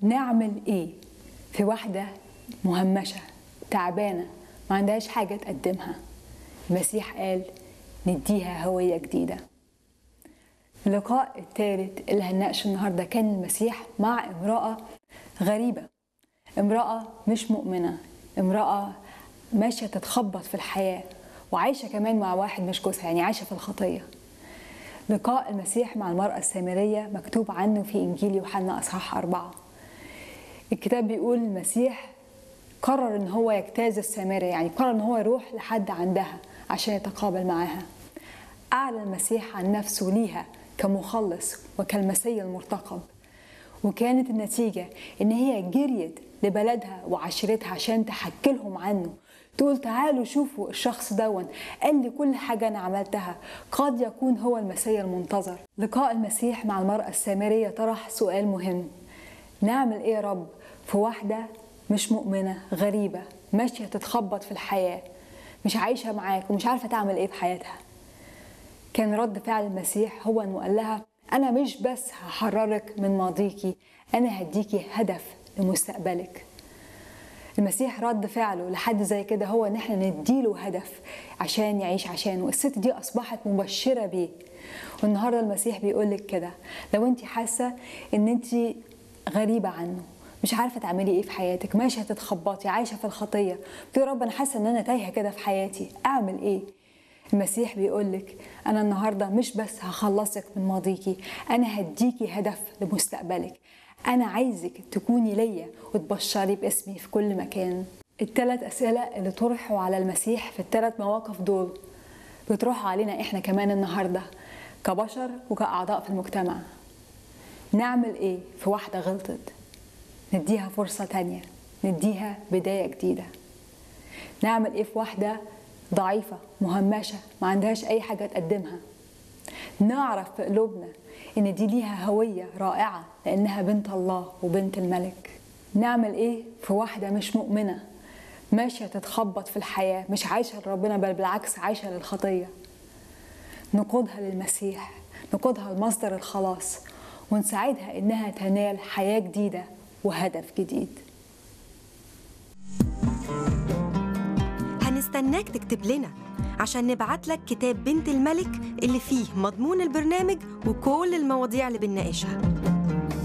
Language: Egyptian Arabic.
نعمل ايه في واحدة مهمشة تعبانة ما عندهاش حاجة تقدمها المسيح قال نديها هوية جديدة اللقاء الثالث اللي هنناقشه النهارده كان المسيح مع امرأة غريبة امرأة مش مؤمنة امرأة ماشية تتخبط في الحياة وعايشة كمان مع واحد مش جوزها يعني عايشة في الخطية لقاء المسيح مع المرأة السامرية مكتوب عنه في إنجيل يوحنا أصحاح أربعة الكتاب بيقول المسيح قرر إن هو يجتاز السامرة يعني قرر إن هو يروح لحد عندها عشان يتقابل معاها أعلن المسيح عن نفسه ليها كمخلص وكالمسيا المرتقب وكانت النتيجة إن هي جريت لبلدها وعشيرتها عشان تحكي لهم عنه تقول تعالوا شوفوا الشخص دون قال لي كل حاجة أنا عملتها قد يكون هو المسيا المنتظر لقاء المسيح مع المرأة السامرية طرح سؤال مهم نعمل إيه يا رب في واحدة مش مؤمنة غريبة ماشية تتخبط في الحياة مش عايشة معاك ومش عارفة تعمل إيه في حياتها كان رد فعل المسيح هو انه قال لها انا مش بس هحررك من ماضيكي انا هديكي هدف لمستقبلك المسيح رد فعله لحد زي كده هو ان احنا نديله هدف عشان يعيش عشانه الست دي اصبحت مبشره بيه والنهارده المسيح بيقول لك كده لو انت حاسه ان انت غريبه عنه مش عارفه تعملي ايه في حياتك ماشيه تتخبطي عايشه في الخطيه بتقولي يا رب انا حاسه ان انا تايهه كده في حياتي اعمل ايه المسيح بيقول لك انا النهارده مش بس هخلصك من ماضيكي انا هديكي هدف لمستقبلك انا عايزك تكوني ليا وتبشري باسمي في كل مكان الثلاث اسئله اللي طرحوا على المسيح في الثلاث مواقف دول بيطرحوا علينا احنا كمان النهارده كبشر وكاعضاء في المجتمع نعمل ايه في واحده غلطت نديها فرصه تانية نديها بدايه جديده نعمل ايه في واحده ضعيفة مهمشة ما عندهاش أي حاجة تقدمها نعرف في قلوبنا إن دي ليها هوية رائعة لأنها بنت الله وبنت الملك نعمل إيه في واحدة مش مؤمنة ماشية تتخبط في الحياة مش عايشة لربنا بل بالعكس عايشة للخطية نقودها للمسيح نقودها لمصدر الخلاص ونساعدها إنها تنال حياة جديدة وهدف جديد هنستناك تكتب لنا عشان نبعت لك كتاب بنت الملك اللي فيه مضمون البرنامج وكل المواضيع اللي بنناقشها